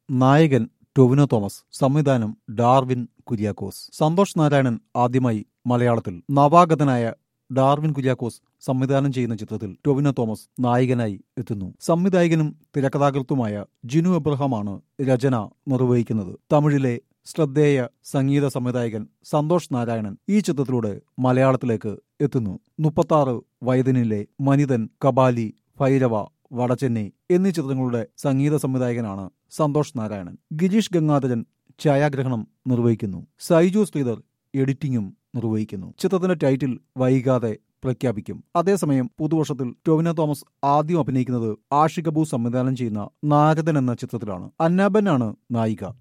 നായകൻ ടൊവിനോ തോമസ് സംവിധാനം ഡാർവിൻ കുര്യാക്കോസ് സന്തോഷ് നാരായണൻ ആദ്യമായി മലയാളത്തിൽ നവാഗതനായ ഡാർവിൻ കുര്യാക്കോസ് സംവിധാനം ചെയ്യുന്ന ചിത്രത്തിൽ ടൊവിനോ തോമസ് നായകനായി എത്തുന്നു സംവിധായകനും തിരക്കഥാകൃത്തുമായ ജിനു എബ്രഹാമാണ് രചന നിർവഹിക്കുന്നത് തമിഴിലെ ശ്രദ്ധേയ സംഗീത സംവിധായകൻ സന്തോഷ് നാരായണൻ ഈ ചിത്രത്തിലൂടെ മലയാളത്തിലേക്ക് എത്തുന്നു മുപ്പത്താറ് വയതിനിലെ മനിതൻ കബാലി ഭൈരവ വടചെന്നൈ എന്നീ ചിത്രങ്ങളുടെ സംഗീത സംവിധായകനാണ് സന്തോഷ് നാരായണൻ ഗിരീഷ് ഗംഗാധരൻ ഛായാഗ്രഹണം നിർവഹിക്കുന്നു സൈജു ശ്രീധർ എഡിറ്റിംഗും നിർവഹിക്കുന്നു ചിത്രത്തിന്റെ ടൈറ്റിൽ വൈകാതെ പ്രഖ്യാപിക്കും അതേസമയം പുതുവർഷത്തിൽ ടൊവിനോ തോമസ് ആദ്യം അഭിനയിക്കുന്നത് ആഷികബു സംവിധാനം ചെയ്യുന്ന നാരദൻ എന്ന ചിത്രത്തിലാണ് അന്നാബൻ ആണ് നായിക